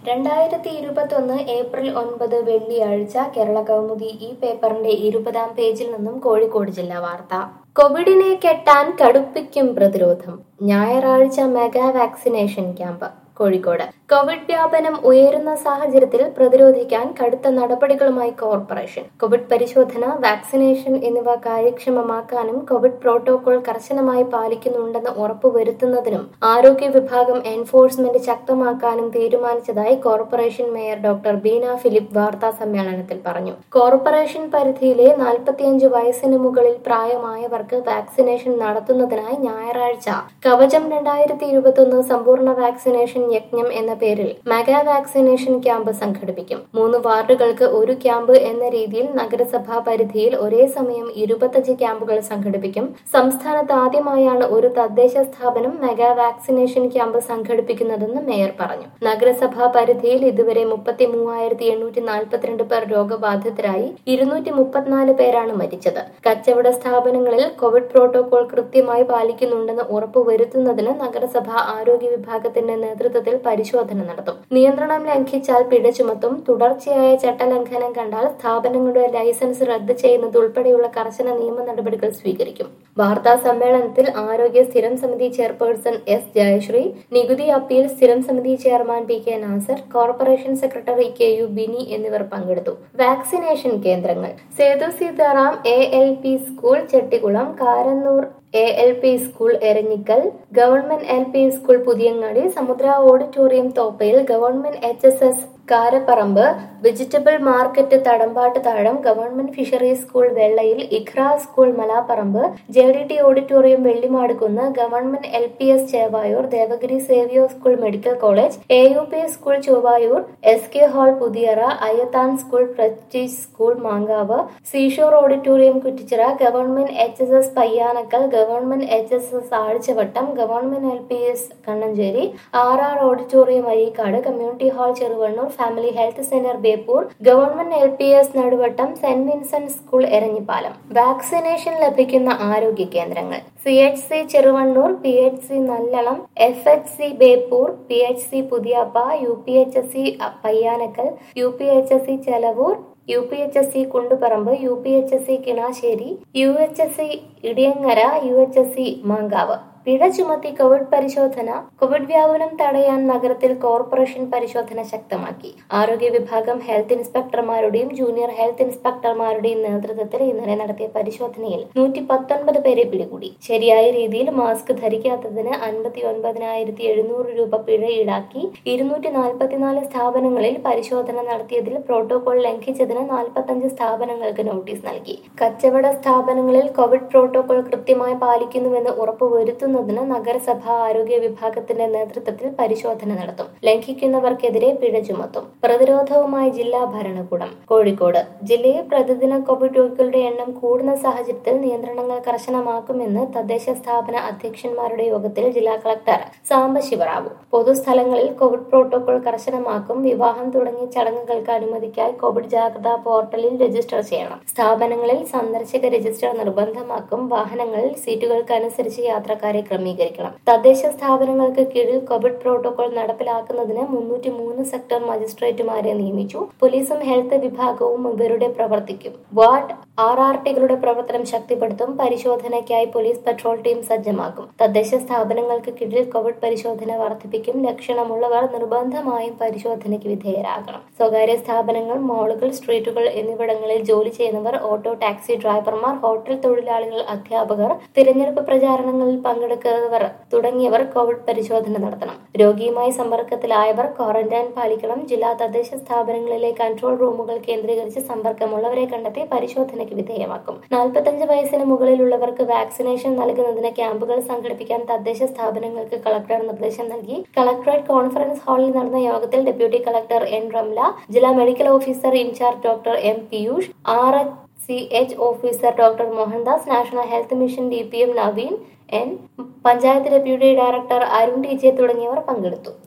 രണ്ടായിരത്തി ഇരുപത്തൊന്ന് ഏപ്രിൽ ഒൻപത് വെള്ളിയാഴ്ച കേരള കൗമുദി ഈ പേപ്പറിന്റെ ഇരുപതാം പേജിൽ നിന്നും കോഴിക്കോട് ജില്ലാ വാർത്ത കോവിഡിനെ കെട്ടാൻ കടുപ്പിക്കും പ്രതിരോധം ഞായറാഴ്ച mega vaccination camp Kozhikode covid വ്യാപനം ഉയരുന്ന സാഹചര്യത്തിൽ പ്രതിരോധിക്കാൻ കടുത്ത നടപടികളുമായി കോർപ്പറേഷൻ കോവിഡ് പരിശോധന വാക്സിനേഷൻ എന്നിവ കാര്യക്ഷമമാക്കാനും കോവിഡ് പ്രോട്ടോകോൾ കർശനമായി പാലിക്കുന്നുണ്ടെന്ന് ഉറപ്പുവരുത്തുന്നതിനും ആരോഗ്യ വിഭാഗം എൻഫോഴ്സ്മെന്റ് ശക്തമാക്കാനും തീരുമാനിച്ചതായി corporation mayor doctor Beena Philip വാർത്താ സമ്മേളനത്തിൽ പറഞ്ഞു കോർപ്പറേഷൻ പരിധിയിലെ നാൽപ്പത്തിയഞ്ച് വയസ്സിന് മുകളിൽ പ്രായമായവർക്ക് വാക്സിനേഷൻ നടത്തുന്നതിനായി ഞായറാഴ്ച കവചം രണ്ടായിരത്തി ഇരുപത്തൊന്ന് സമ്പൂർണ്ണ വാക്സിനേഷൻ യജ്ഞം എന്ന പേരിൽ മെഗാ വാക്സിനേഷൻ ക്യാമ്പ് സംഘടിപ്പിക്കും മൂന്ന് വാർഡുകൾക്ക് ഒരു ക്യാമ്പ് എന്ന രീതിയിൽ നഗരസഭാ പരിധിയിൽ ഒരേ സമയം ഇരുപത്തഞ്ച് ക്യാമ്പുകൾ സംഘടിപ്പിക്കും സംസ്ഥാനത്ത് ആദ്യമായാണ് ഒരു തദ്ദേശ സ്ഥാപനം മെഗാ വാക്സിനേഷൻ ക്യാമ്പ് സംഘടിപ്പിക്കുന്നതെന്ന് മേയർ പറഞ്ഞു നഗരസഭാ പരിധിയിൽ ഇതുവരെ മുപ്പത്തി മൂവായിരത്തി എണ്ണൂറ്റി നാൽപ്പത്തിരണ്ട് പേർ രോഗബാധിതരായി ഇരുന്നൂറ്റി മുപ്പത്തിനാല് പേരാണ് മരിച്ചത് കച്ചവട സ്ഥാപനങ്ങളിൽ കോവിഡ് പ്രോട്ടോകോൾ കൃത്യമായി പാലിക്കുന്നുണ്ടെന്ന് ഉറപ്പുവരുത്തുന്നതിന് നഗരസഭാ ആരോഗ്യ വിഭാഗത്തിന്റെ നേതൃത്വത്തിൽ പരിശോധന നടത്തും നിയന്ത്രണം ലംഘിച്ചാൽ പിഴ ചുമത്തും തുടർച്ചയായ ചട്ടലംഘനം കണ്ടാൽ സ്ഥാപനങ്ങളുടെ ലൈസൻസ് റദ്ദ് ചെയ്യുന്നത് ഉൾപ്പെടെയുള്ള കർശന നിയമ നടപടികൾ സ്വീകരിക്കും വാർത്താ സമ്മേളനത്തിൽ ആരോഗ്യ സ്ഥിരം സമിതി ചെയർപേഴ്സൺ എസ് ജയശ്രീ നികുതി അപ്പീൽ സ്ഥിരം സമിതി chairman P K Nasar corporation secretary K U Bini എന്നിവർ പങ്കെടുത്തു വാക്സിനേഷൻ കേന്ദ്രങ്ങൾ Sethu Seetharam A L P school Chettikulam Karannur A L P school Eranjikkal government L P school Puthiyangadi Samudra auditorium Thoppayil government H S S Karaparamba vegetable market Thadambattu Thazham government fisheries school Vellayil Iqra school Malaparamba J D T auditorium Vellimadukunnu government L P S Chevayur Devagiri Savio school medical college A U P school Chovvayur S K hall Puthiyara Ayyathan school prestige school Mankavu seashore auditorium Kuttichira government H S S Payyanakkal government H S S Azhchavattam government L P S Kannancheri R R auditorium Areekad community hall Cheruvannur family health centre Beypore government L P S Naduvattam saint Vincent school Eranhipalam vaccination ലഭിക്കുന്ന ആരോഗ്യ കേന്ദ്രങ്ങൾ C H C Cheruvannur P H C Nallalam F H C Beypore P H C Puthiyappa U P H S C Payyanakkal U P H S C Chelavoor U P H S C Kunduparamba U P H S C Kinassery U H S C Idiyangara U H S C Mankavu പിഴ ചുമത്തി Covid പരിശോധന Covid വ്യാപനം തടയാൻ നഗരത്തിൽ corporation പരിശോധന ശക്തമാക്കി ആരോഗ്യ വിഭാഗം ഹെൽത്ത് ഇൻസ്പെക്ടർമാരുടെയും ജൂനിയർ ഹെൽത്ത് ഇൻസ്പെക്ടർമാരുടെയും നേതൃത്വത്തിൽ ഇന്നലെ നടത്തിയ പരിശോധനയിൽ നൂറ്റി പത്തൊൻപത് പേരെ പിടികൂടി ശരിയായ രീതിയിൽ മാസ്ക് ധരിക്കാത്തതിന് അൻപത്തി ഒൻപതിനായിരത്തി എഴുന്നൂറ് രൂപ പിഴ ഈടാക്കി ഇരുന്നൂറ്റി നാൽപ്പത്തിനാല് സ്ഥാപനങ്ങളിൽ പരിശോധന നടത്തിയതിൽ പ്രോട്ടോകോൾ ലംഘിച്ചതിന് നാൽപ്പത്തഞ്ച് സ്ഥാപനങ്ങൾക്ക് നോട്ടീസ് നൽകി കച്ചവട സ്ഥാപനങ്ങളിൽ കോവിഡ് പ്രോട്ടോകോൾ കൃത്യമായി പാലിക്കുന്നുവെന്ന് ഉറപ്പുവരുത്തുന്നു നടത്തുന്നതിന് നഗരസഭ ആരോഗ്യ വിഭാഗത്തിന്റെ നേതൃത്വത്തിൽ പരിശോധന നടത്തും ലംഘിക്കുന്നവർക്കെതിരെ പിഴ ചുമത്തും പ്രതിരോധവുമായി ജില്ലാ ഭരണകൂടം കോഴിക്കോട് ജില്ലയിൽ പ്രതിദിന കോവിഡ് രോഗികളുടെ എണ്ണം കൂടുന്ന സാഹചര്യത്തിൽ നിയന്ത്രണങ്ങൾ കർശനമാക്കുമെന്ന് തദ്ദേശ സ്ഥാപന അധ്യക്ഷന്മാരുടെ യോഗത്തിൽ ജില്ലാ കളക്ടർ സാംബശിവറാവു പൊതുസ്ഥലങ്ങളിൽ കോവിഡ് പ്രോട്ടോകോൾ കർശനമാക്കും വിവാഹം തുടങ്ങിയ ചടങ്ങുകൾക്ക് അനുമതിക്കായി കോവിഡ് ജാഗ്രതാ പോർട്ടലിൽ രജിസ്റ്റർ ചെയ്യണം സ്ഥാപനങ്ങളിൽ സന്ദർശക രജിസ്റ്റർ നിർബന്ധമാക്കും വാഹനങ്ങളിൽ സീറ്റുകൾക്കനുസരിച്ച് യാത്രക്കാരെ ക്രമീകരിക്കണം തദ്ദേശ സ്ഥാപനങ്ങൾക്ക് കീഴിൽ കോവിഡ് പ്രോട്ടോകോൾ നടപ്പിലാക്കുന്നതിന് മുന്നൂറ്റി മൂന്ന് സെക്ടർ മജിസ്ട്രേറ്റുമാരെ നിയമിച്ചു പോലീസും ഹെൽത്ത് വിഭാഗവും ഇവരുടെ പ്രവർത്തിക്കും വാർഡ് ആർ ആർ ടികളുടെ പ്രവർത്തനം ശക്തിപ്പെടുത്തും പരിശോധനയ്ക്കായി പോലീസ് പെട്രോൾ ടീം സജ്ജമാക്കും തദ്ദേശ സ്ഥാപനങ്ങൾക്ക് കീഴിൽ കോവിഡ് പരിശോധന വർദ്ധിപ്പിക്കും ലക്ഷണമുള്ളവർ നിർബന്ധമായും പരിശോധനയ്ക്ക് വിധേയരാകണം സ്വകാര്യ സ്ഥാപനങ്ങൾ മാളുകൾ സ്ട്രീറ്റുകൾ എന്നിവിടങ്ങളിൽ ജോലി ചെയ്യുന്നവർ ഓട്ടോ ടാക്സി ഡ്രൈവർമാർ ഹോട്ടൽ തൊഴിലാളികൾ അധ്യാപകർ തിരഞ്ഞെടുപ്പ് പ്രചാരണങ്ങളിൽ പങ്കെടുക്കുന്നവർ തുടങ്ങിയവർ കോവിഡ് പരിശോധന നടത്തണം രോഗിയുമായി സമ്പർക്കത്തിലായവർ ക്വാറന്റൈൻ പാലിക്കണം ജില്ലാ തദ്ദേശ സ്ഥാപനങ്ങളിലെ കൺട്രോൾ റൂമുകൾ കേന്ദ്രീകരിച്ച് സമ്പർക്കമുള്ളവരെ കണ്ടെത്തി പരിശോധനയ്ക്ക് വിധേയമാക്കും നാൽപ്പത്തഞ്ച് വയസ്സിന് മുകളിലുള്ളവർക്ക് വാക്സിനേഷൻ നൽകുന്നതിന് ക്യാമ്പുകൾ സംഘടിപ്പിക്കാൻ തദ്ദേശ സ്ഥാപനങ്ങൾക്ക് കളക്ടർ നിർദ്ദേശം നൽകി കളക്ടറേറ്റ് കോൺഫറൻസ് ഹാളിൽ നടന്ന യോഗത്തിൽ ഡെപ്യൂട്ടി കളക്ടർ എൻ റംല ജില്ലാ medical officer incharge doctor M Piyush R H C H officer doctor Mohandas national health mission D P M Naveen N panchayat deputy director Arun T J തുടങ്ങിയവർ പങ്കെടുത്തു